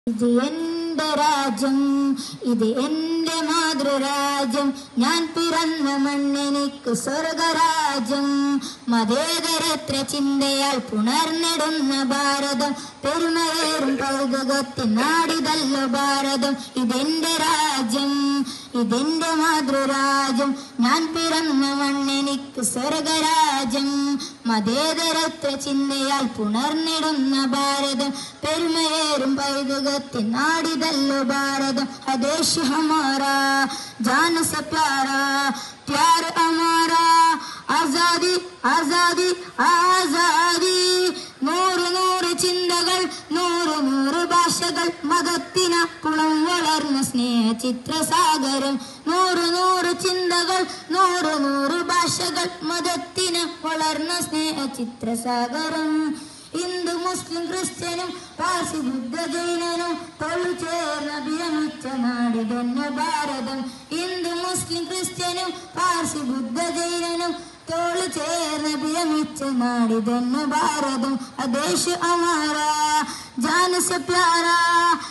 ഇത് എന്റെ രാജ്യം ഇത് എന്റെ മാതൃരാജ്യം ഞാൻ പിറന്ന മണ്ണെനിക്ക് സ്വർഗരാജ്യം മതേതരത്ര ചിന്തയാൽ പുണർന്നിടുന്ന ഭാരതം പെരുമയേറും കൗതുകത്തിൻ നാടിതല്ലോ ഭാരതം ഇതെന്റെ രാജ്യം ഇതെന്റെ മാതൃരാജ്യം ഞാൻ പിറന്ന മണ്ണെനിക്ക് സ്വർഗരാജ്യം മതേതരത്വ ചിന്തയാൽ പുണർന്നിടുന്ന ഭാരതം പെരുമയേറും പൈതൃകത്തിൻ നാടിതല്ലോ ഭാരതം അദേശ് ഹമാരാ ജാന സ പ്യാരാ പ്യാർ അമാരാ ആസാദി ആസാദി ആസാദി നൂറ് നൂറ് ചിന്തകൾ നൂറ് നൂറ് ഭാഷകൾ മതത്തിനപ്പുളം വളർന്ന സ്നേഹ ചിത്രസാഗരം നൂറ് നൂറ് ചിന്തകൾ നൂറ് നൂറ് ഭാഷകൾ മതത്തിന് വളർന്ന സ്നേഹ ചിത്രസാഗരം ഹിന്ദു മുസ്ലിം ക്രിസ്ത്യനും പാർസി ബുദ്ധ ജൈനനും തൊഴു ചേർന്ന വിരമിച്ച നാടിതന്നെ ഭാരതം ഹിന്ദു മുസ്ലിം ക്രിസ്ത്യനും പാർസി ബുദ്ധ ജൈനനും തോള് ചേർന്ന വിരമിച്ച നാടിതന്നെ ഭാരതം അദേശ് അമാരാ ജാന സ പ്യാരാ